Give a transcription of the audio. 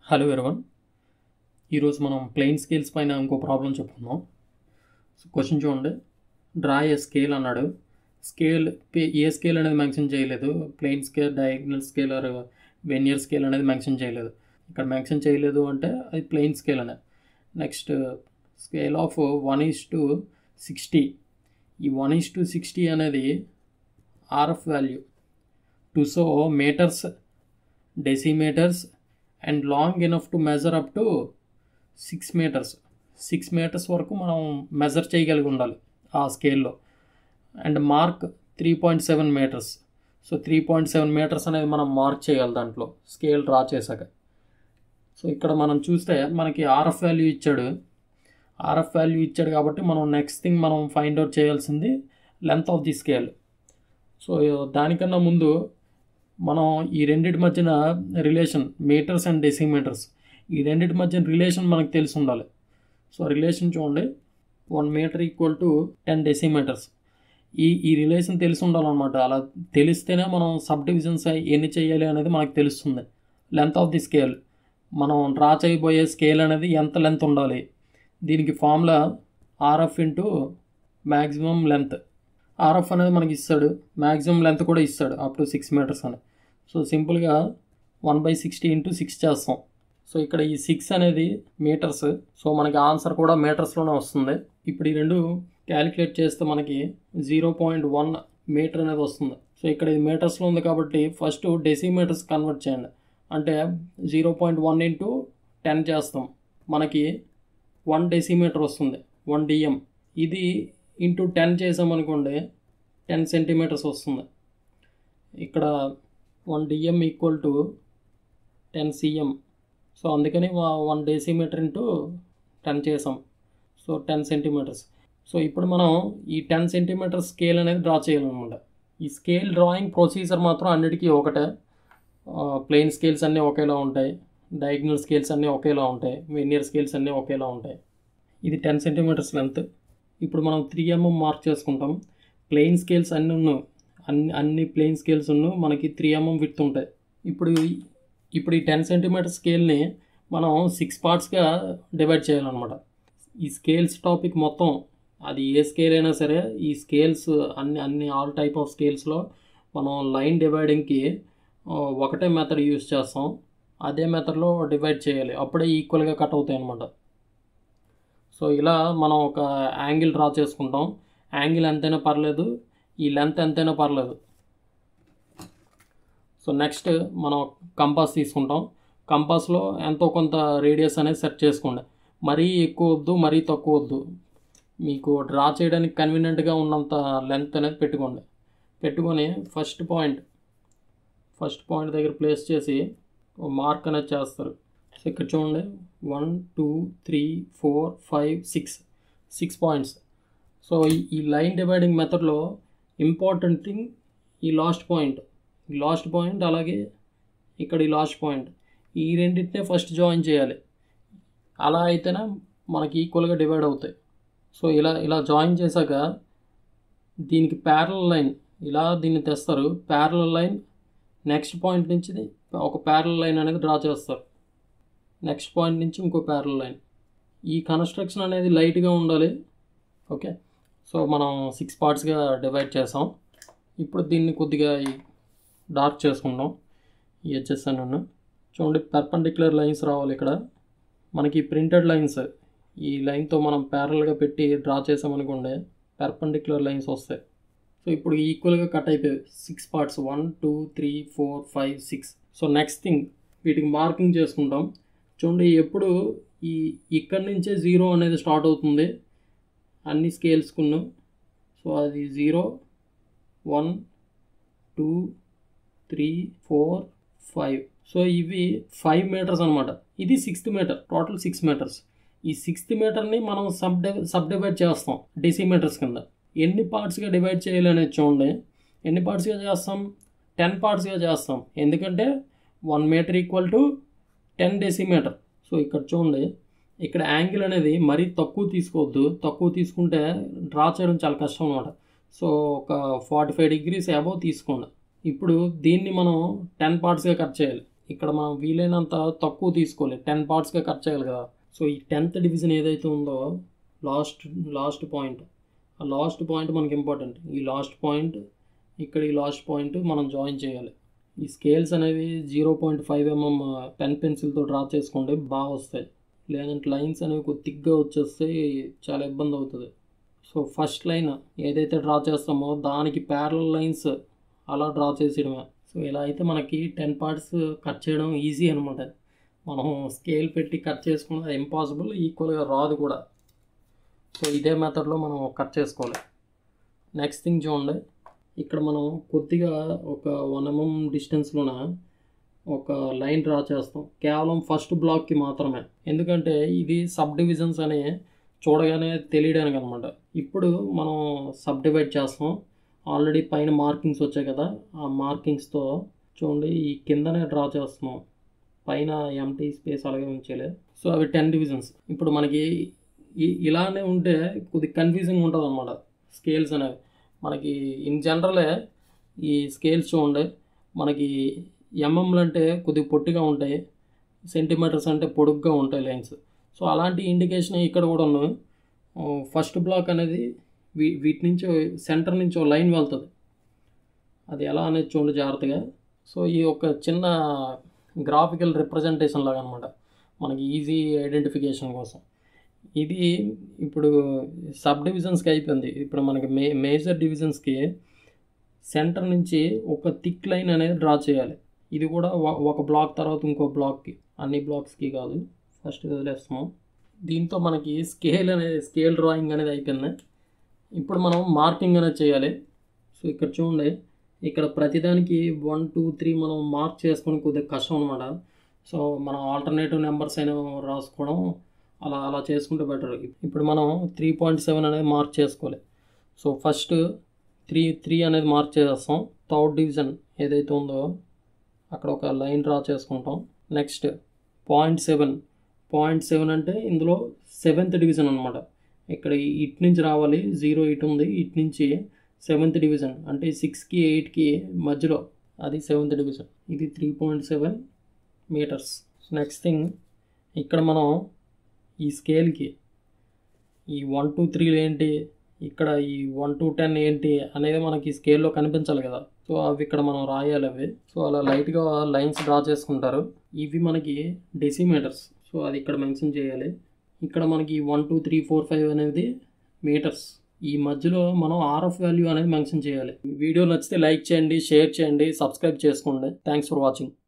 hello everyone ఈరోజు మనం plain scales పైన ఇంకో ప్రాబ్లం చెప్పుకుందాం సో క్వశ్చన్ చూడండి డ్రా ఏ స్కేల్ అన్నాడు స్కేల్ ఏ స్కేల్ అనేది మెన్షన్ చేయలేదు plain scale diagonal scale or vernier scale అనేది మెన్షన్ చేయలేదు ఇక్కడ మెన్షన్ చేయలేదు అంటే అది ప్లెయిన్ స్కేల్ అనే next scale of one is to sixty ఈ వన్ ఈస్ టు సిక్స్టీ అనేది RF value to so metres decimetres and long enough to measure up to six metres six metres వరకు మనం measure చేయగలిగి ఉండాలి ఆ స్కేల్లో and mark three point seven metres so three point seven metres అనేది మనం mark చేయాలి దాంట్లో స్కేల్ డ్రా చేశాక సో ఇక్కడ మనం చూస్తే మనకి ఆర్ఎఫ్ వాల్యూ ఇచ్చాడు ఆర్ఎఫ్ వాల్యూ ఇచ్చాడు కాబట్టి మనం నెక్స్ట్ థింగ్ మనం ఫైండ్ అవుట్ చేయాల్సింది length of the scale so దానికన్నా ముందు మనం ఈ రెండింటి మధ్యన రిలేషన్ మీటర్స్ అండ్ డెసిమీటర్స్ ఈ రెండింటి మధ్యన రిలేషన్ మనకు తెలిసి ఉండాలి సో రిలేషన్ చూడండి one metre equal to ten decimetres ఈ ఈ రిలేషన్ తెలిసి ఉండాలన్నమాట అలా తెలిస్తేనే మనం సబ్ డివిజన్స్ ఎన్ని చేయాలి అనేది మనకు తెలుస్తుంది లెంత్ ఆఫ్ ది స్కేల్ మనం డ్రా చేయబోయే స్కేల్ అనేది ఎంత లెంత్ ఉండాలి దీనికి formula RF into maximum length RF అనేది మనకి ఇస్తాడు మ్యాక్సిమం లెంత్ కూడా ఇస్తాడు అప్ టు సిక్స్ మీటర్స్ అని సో సింపుల్గా one by sixty into six చేస్తాం సో ఇక్కడ ఈ సిక్స్ అనేది మీటర్స్ సో మనకి ఆన్సర్ కూడా మీటర్స్లోనే వస్తుంది ఇప్పుడు ఈ రెండు క్యాలిక్యులేట్ చేస్తే మనకి జీరో పాయింట్ వన్ మీటర్ అనేది వస్తుంది సో ఇక్కడ ఇది మీటర్స్లో ఉంది కాబట్టి ఫస్ట్ డెసిమీటర్స్ కన్వర్ట్ చేయండి అంటే zero point one into ten చేస్తాం మనకి వన్ డెసిమీటర్ వస్తుంది వన్ డిఎం ఇది ఇంటూ టెన్ చేసామనుకోండి టెన్ సెంటీమీటర్స్ వస్తుంది ఇక్కడ one DM equal to ten CM so అందుకని వన్ డెసిమీటర్ ఇంటూ టెన్ చేసాం సో టెన్ సెంటీమీటర్స్ సో ఇప్పుడు మనం ఈ టెన్ సెంటీమీటర్ స్కేల్ అనేది డ్రా చేయాలన్నమాట ఈ స్కేల్ డ్రాయింగ్ ప్రొసీజర్ మాత్రం అన్నిటికీ ఒకటే ప్లెయిన్ స్కేల్స్ అన్నీ ఒకేలా ఉంటాయి డయాగ్నల్ స్కేల్స్ అన్నీ ఒకేలా ఉంటాయి వెనియర్ స్కేల్స్ అన్నీ ఒకేలా ఉంటాయి ఇది టెన్ సెంటీమీటర్స్ లెంత్ ఇప్పుడు మనం త్రీ ఎంఎం మార్క్ చేసుకుంటాం ప్లెయిన్ స్కేల్స్ అన్నీ ఉన్న అన్ని అన్ని ప్లెయిన్ స్కేల్స్ ఉన్న మనకి త్రీ ఎంఎం విత్ ఉంటాయి ఇప్పుడు ఇప్పుడు ఈ టెన్ సెంటీమీటర్ స్కేల్ని మనం సిక్స్ పార్ట్స్గా డివైడ్ చేయాలన్నమాట ఈ స్కేల్స్ టాపిక్ మొత్తం అది ఏ స్కేల్ అయినా సరే ఈ స్కేల్స్ అన్ని అన్ని ఆల్ టైప్ ఆఫ్ స్కేల్స్లో మనం లైన్ డివైడింగ్కి ఒకటే మెథడ్ యూస్ చేస్తాం అదే మెథడ్లో డివైడ్ చేయాలి అప్పుడే ఈక్వల్గా కట్ అవుతాయి అన్నమాట సో ఇలా మనం ఒక యాంగిల్ డ్రా చేసుకుంటాం యాంగిల్ ఎంతైనా పర్లేదు ఈ లెంత్ ఎంతైనా పర్లేదు సో నెక్స్ట్ మనం కంపాస్ తీసుకుంటాం కంపాస్లో ఎంతో కొంత రేడియస్ అనేది సెట్ చేసుకోండి మరీ ఎక్కువ వద్దు మరీ తక్కువ వద్దు మీకు డ్రా చేయడానికి కన్వీనియంట్గా ఉన్నంత లెంత్ అనేది పెట్టుకోండి పెట్టుకొని ఫస్ట్ పాయింట్ ఫస్ట్ పాయింట్ దగ్గర ప్లేస్ చేసి మార్క్ అనేది చేస్తారు సో ఇక్కడ చూడండి one two three four five six six points so ఈ లైన్ డివైడింగ్ మెథడ్లో ఇంపార్టెంట్ థింగ్ ఈ లాస్ట్ పాయింట్ ఈ లాస్ట్ పాయింట్ అలాగే ఇక్కడ ఈ లాస్ట్ పాయింట్ ఈ రెండింటినే ఫస్ట్ జాయిన్ చేయాలి అలా అయితేనే మనకి ఈక్వల్గా డివైడ్ అవుతాయి సో ఇలా ఇలా జాయిన్ చేశాక దీనికి ప్యారల్ లైన్ ఇలా దీన్ని తెస్తారు ప్యారల్ లైన్ నెక్స్ట్ పాయింట్ నుంచి ఒక ప్యారల్ లైన్ అనేది డ్రా చేస్తారు నెక్స్ట్ పాయింట్ నుంచి ఇంకో ప్యారల్ లైన్ ఈ కన్స్ట్రక్షన్ అనేది లైట్గా ఉండాలి ఓకే సో మనం సిక్స్ పార్ట్స్గా డివైడ్ చేసాం ఇప్పుడు దీన్ని కొద్దిగా డార్క్ చేసుకుందాం ఈ హెచ్ఎస్ అని చూడండి పర్పండిక్యులర్ లైన్స్ రావాలి ఇక్కడ మనకి ప్రింటెడ్ లైన్స్ ఈ లైన్తో మనం ప్యారల్గా పెట్టి డ్రా చేసామనుకోండి పర్పండిక్యులర్ లైన్స్ వస్తాయి సో ఇప్పుడు ఈక్వల్గా కట్ అయిపోయాయి six parts one two three four five six so next thing వీటికి మార్కింగ్ చేసుకుంటాం చూడండి ఎప్పుడు ఈ ఇక్కడి నుంచే జీరో అనేది స్టార్ట్ అవుతుంది అన్ని స్కేల్స్కున్న సో అది zero one two three four five so ఇవి ఫైవ్ మీటర్స్ అనమాట ఇది sixth metre total six metres ఈ సిక్స్త్ మీటర్ని మనం సబ్ డివై సబ్ డివైడ్ చేస్తాం డెసిమీటర్స్ కింద ఎన్ని పార్ట్స్గా డివైడ్ చేయాలి అనేది చూడండి ఎన్ని పార్ట్స్గా చేస్తాం టెన్ పార్ట్స్గా చేస్తాం ఎందుకంటే one metre equal to ten decimetre so ఇక్కడ చూడండి ఇక్కడ యాంగిల్ అనేది మరీ తక్కువ తీసుకోవద్దు తక్కువ తీసుకుంటే డ్రా చేయడం చాలా కష్టం అనమాట సో ఒక ఫార్టీ ఫైవ్ డిగ్రీస్ అబవ్ తీసుకోండి ఇప్పుడు దీన్ని మనం టెన్ పార్ట్స్గా కట్ చేయాలి ఇక్కడ మనం వీలైనంత తక్కువ తీసుకోవాలి టెన్ పార్ట్స్గా కట్ చేయాలి కదా సో ఈ టెన్త్ డివిజన్ ఏదైతే ఉందో లాస్ట్ లాస్ట్ పాయింట్ ఆ లాస్ట్ పాయింట్ మనకి ఇంపార్టెంట్ ఈ లాస్ట్ పాయింట్ ఇక్కడ ఈ లాస్ట్ పాయింట్ మనం జాయిన్ చేయాలి ఈ స్కేల్స్ అనేవి zero point five MM pen పెన్సిల్తో డ్రా చేసుకోండి బాగా వస్తాయి లేదంటే లైన్స్ అనేవి కొద్దిగా వచ్చేస్తే చాలా ఇబ్బంది అవుతుంది సో ఫస్ట్ లైన్ ఏదైతే డ్రా చేస్తామో దానికి ప్యారల్ లైన్స్ అలా డ్రా చేసేయడమే సో ఇలా అయితే మనకి టెన్ పార్ట్స్ కట్ చేయడం ఈజీ అనమాట మనం స్కేల్ పెట్టి కట్ చేసుకోవడం ఇంపాసిబుల్ ఈక్వల్గా రాదు కూడా సో ఇదే మెథడ్లో మనం కట్ చేసుకోవాలి నెక్స్ట్ థింగ్ చూడండి ఇక్కడ మనం కొద్దిగా ఒక వన్ ఎంఎం డిస్టెన్స్లోన ఒక లైన్ డ్రా చేస్తాం కేవలం ఫస్ట్ బ్లాక్కి మాత్రమే ఎందుకంటే ఇది సబ్ డివిజన్స్ అని చూడగానే తెలియడానికి అనమాట ఇప్పుడు మనం సబ్ డివైడ్ చేస్తాం ఆల్రెడీ పైన మార్కింగ్స్ వచ్చాయి కదా ఆ మార్కింగ్స్తో చూడండి ఈ కిందనే డ్రా చేస్తున్నాం పైన ఎంటీ స్పేస్ అలాగే ఉంచేలే సో అవి టెన్ డివిజన్స్ ఇప్పుడు మనకి ఈ- ఇలానే ఉంటే కొద్దిగా కన్ఫ్యూజింగ్ ఉంటుంది అనమాట స్కేల్స్ అనేవి మనకి ఇన్ జనరలే ఈ స్కేల్స్ చూడండి మనకి ఎంఎంలు అంటే కొద్దిగా పొట్టిగా ఉంటాయి సెంటీమీటర్స్ అంటే పొడుగ్గా ఉంటాయి లైన్స్ సో అలాంటి ఇండికేషన్ ఇక్కడ కూడా ఉన్నాయి ఫస్ట్ బ్లాక్ అనేది వీ వీటి నుంచి సెంటర్ నుంచి ఒక లైన్ వెళ్తుంది అది ఎలా అనేది చూడండి జాగ్రత్తగా సో ఈ ఒక చిన్న గ్రాఫికల్ రిప్రజెంటేషన్ లాగా అనమాట మనకి ఈజీ ఐడెంటిఫికేషన్ కోసం ఇది ఇప్పుడు సబ్ డివిజన్స్కి అయిపోయింది ఇప్పుడు మనకి మే మేజర్ డివిజన్స్కి సెంటర్ నుంచి ఒక థిక్ లైన్ అనేది డ్రా చేయాలి ఇది కూడా ఒ- ఒక బ్లాక్ తర్వాత ఇంకో బ్లాక్కి అన్ని బ్లాక్స్కి కాదు ఫస్ట్ వదిలేస్తాము దీంతో మనకి స్కేల్ అనేది స్కేల్ డ్రాయింగ్ అనేది అయిపోయింది ఇప్పుడు మనం మార్కింగ్ అనేది చేయాలి సో ఇక్కడ చూడండి ఇక్కడ ప్రతిదానికి వన్ టూ త్రీ మనం మార్క్ చేసుకొని కొద్దిగా కష్టం అనమాట సో మనం ఆల్టర్నేటివ్ నెంబర్స్ అయినా రాసుకోవడం అలా అలా చేసుకుంటే బెటర్ ఇప్పుడు మనం త్రీ పాయింట్ సెవెన్ అనేది మార్క్ చేసుకోవాలి సో ఫస్ట్ త్రీ త్రీ అనేది మార్క్ చేసేస్తాం థర్డ్ డివిజన్ ఏదైతే ఉందో అక్కడ ఒక లైన్ డ్రా చేసుకుంటాం next point seven point seven అంటే ఇందులో సెవెంత్ డివిజన్ అనమాట ఇక్కడ ఈ- ఇటు నుంచి రావాలి జీరో ఇటు ఉంది ఇటు నుంచి సెవెంత్ డివిజన్ అంటే సిక్స్కి ఎయిట్కి మధ్యలో అది సెవెంత్ డివిజన్ ఇది three point seven metres next thing ఇక్కడ మనం ఈ స్కేల్కి ఈ వన్ టూ త్రీలు ఏంటి ఇక్కడ ఈ వన్ టు టెన్ ఏంటి అనేది మనకి స్కేల్లో కనిపించాలి కదా సో అవి ఇక్కడ మనం రాయాలి అవి సో అలా లైట్గా లైన్స్ డ్రా చేసుకుంటారు ఇవి మనకి డెసిమీటర్స్ సో అది ఇక్కడ మెన్షన్ చేయాలి ఇక్కడ మనకి one two three four five అనేది మీటర్స్ ఈ మధ్యలో మనం ఆర్ఎఫ్ వాల్యూ అనేది మెన్షన్ చేయాలి వీడియో నచ్చితే లైక్ చేయండి షేర్ చేయండి సబ్స్క్రైబ్ చేసుకోండి థ్యాంక్స్ ఫర్ వాచింగ్